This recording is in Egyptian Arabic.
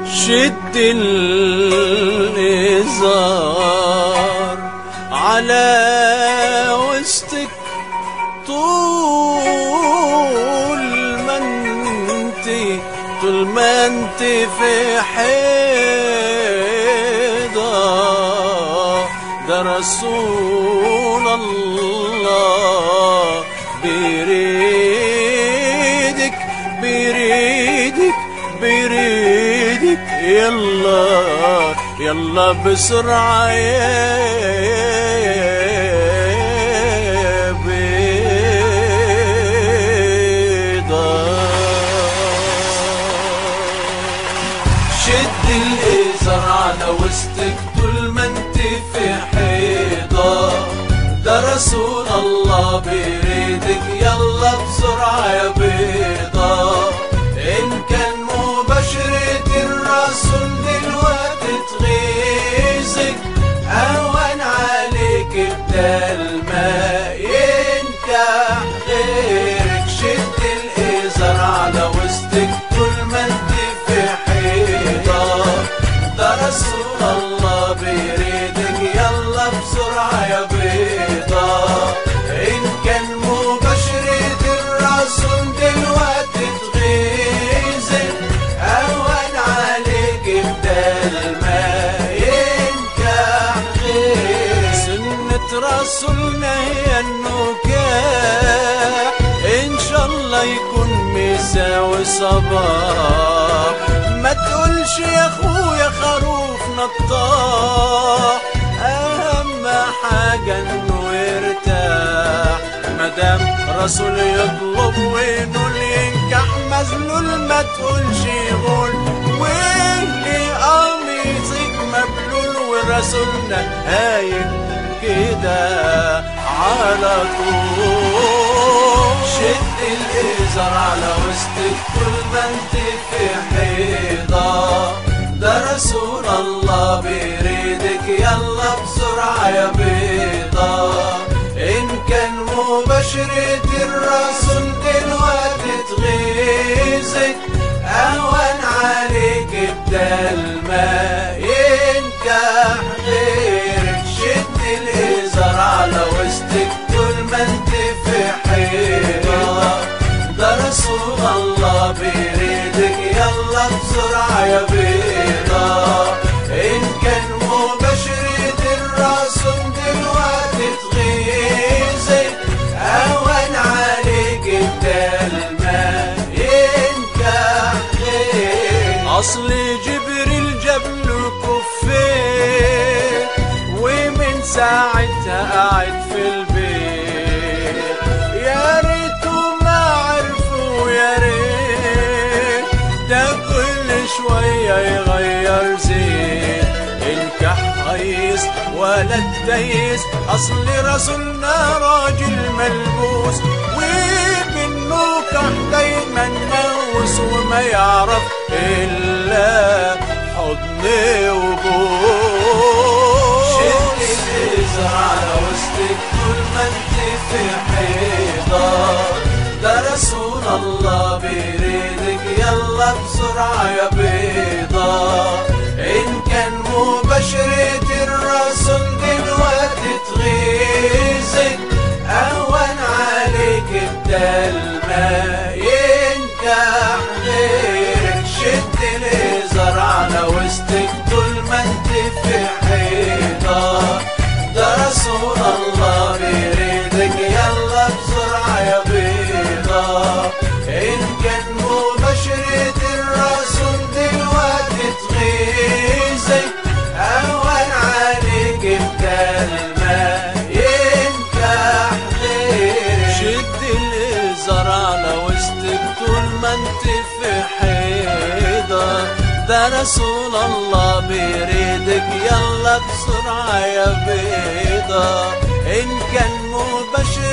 شد الإزار على وسطك طول ما انت طول ما انت في حيضة ده رسول الله بيريدك بيريدك بيريدك يلا يلا بسرعة يا بيضة شد الإزار على وسطك طول ما انت في حيضة ده رسول الله بيريدك يلا بسرعة يا بيضة إن كان مباشرة الرسول دلوقتي تغيظك أهون عليك بدل ما ينكح غيرك شد الإزار على وسطك طول ما انت في حيطة ده رسول الله بيريدك يلا بسرعة يا بيضة إن كان مباشرة الرسول دلوقتي تغيظك أهون عليك بدل ما ينكح غير سنة رسولنا هي النكاح إن شاء الله يكون مساء وصباح ما تقولش يا اخويا خروف نطاح اهم حاجة انه يرتاح مدام رسول يطلب وانه ينكح مذلول ما تقولش يقول واللي قميصك مبلول ورسولنا هايل كده على طول شد الازار على وسطك طول ما انت في حيضة ده رسول الله بيريدك يلا بسرعة يا بيضة إن كان مباشرة الرسول دلوقتي تغيظك أهون عليك بدل ما ينكح غيرك شد الإزار على وسطك طول ما انت في حيرة ده رسول الله بيريدك يلا بسرعة يا بيضة إن كان مباشرة الرسول دلوقتي تغيظك أهون عليك بدل ما ينكح غيرك أصل جبريل جاب له كفين ومن ساعتها قاعد في البيت يا ريته ما عرفوا يا ريت ده كل شوية يغير زيت الكح هيس ولا التيس أصل رسولنا راجل ملبوس وبالنكح دايما موس وما يعرف إلا حضن وبوس شد الإزار على وسطك طول ما انت في حيضة ده رسول الله بيريدك يلا بسرعة يا بيضة إن كان مباشرة الرسول دلوقتي تغيظك أهون عليك بدل ما ينكح غيرك شد الإزار على وسطك طول ما انت في حيطة ده رسول الله بيريدك يلا بسرعة يا بيضة إن كان مباشرة الرسول دلوقتي تغيظك أهون عليك بدل ما ينكح غيرك شد الإزار على وسطك طول ما انت في حيضة ده رسول الله بيريدك يلا بسرعة يا بيضة إن كان مباشر